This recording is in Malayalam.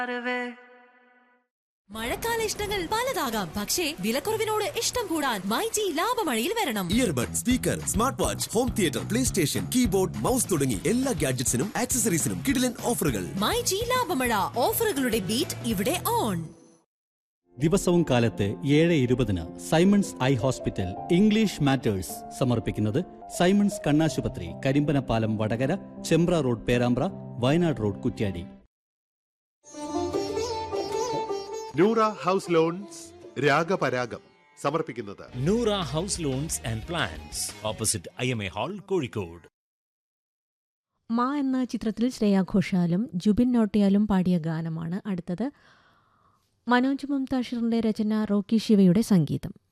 മഴക്കാല ഇഷ്ടങ്ങൾ പലതാകാം പക്ഷേ വിലക്കുറവിനോട് ഇഷ്ടം കൂടാൻ മൈജി ലാഭമഴയിൽ വരണം earbud speaker smart watch home theatre play station keyboard mouse തുടങ്ങി എല്ലാ ഗാഡ്ജറ്റ്സിനും ആക്സസറീസിനും കിടിലൻ ഓഫറുകൾ മൈജി ലാഭമഴ ഓഫറുകളുടെ ബീറ്റ് ഇവിടെ ഓൺ ദിവസവും കാലത്ത് ഏഴ് ഇരുപതിന് Simons eye hospital English matters സമർപ്പിക്കുന്നത് സൈമൺസ് കണ്ണാശുപത്രി Karimbanapalam Vadakara Chembra road Perambra Wayanad road Kuttiadi Noora house lawns രാഗപരാഗം സമർപ്പിക്കുന്നത് Noora house lawns and plans opposite I M A hall Kozhikode മാ എന്ന ചിത്രത്തിൽ ശ്രേയ ഘോഷാലും ജുബിൻ നോട്ടിയാലും പാടിയ ഗാനമാണ് അടുത്തത് മനോജ് മുംതാഷിറിന്റെ രചന റോക്കി ശിവയുടെ സംഗീതം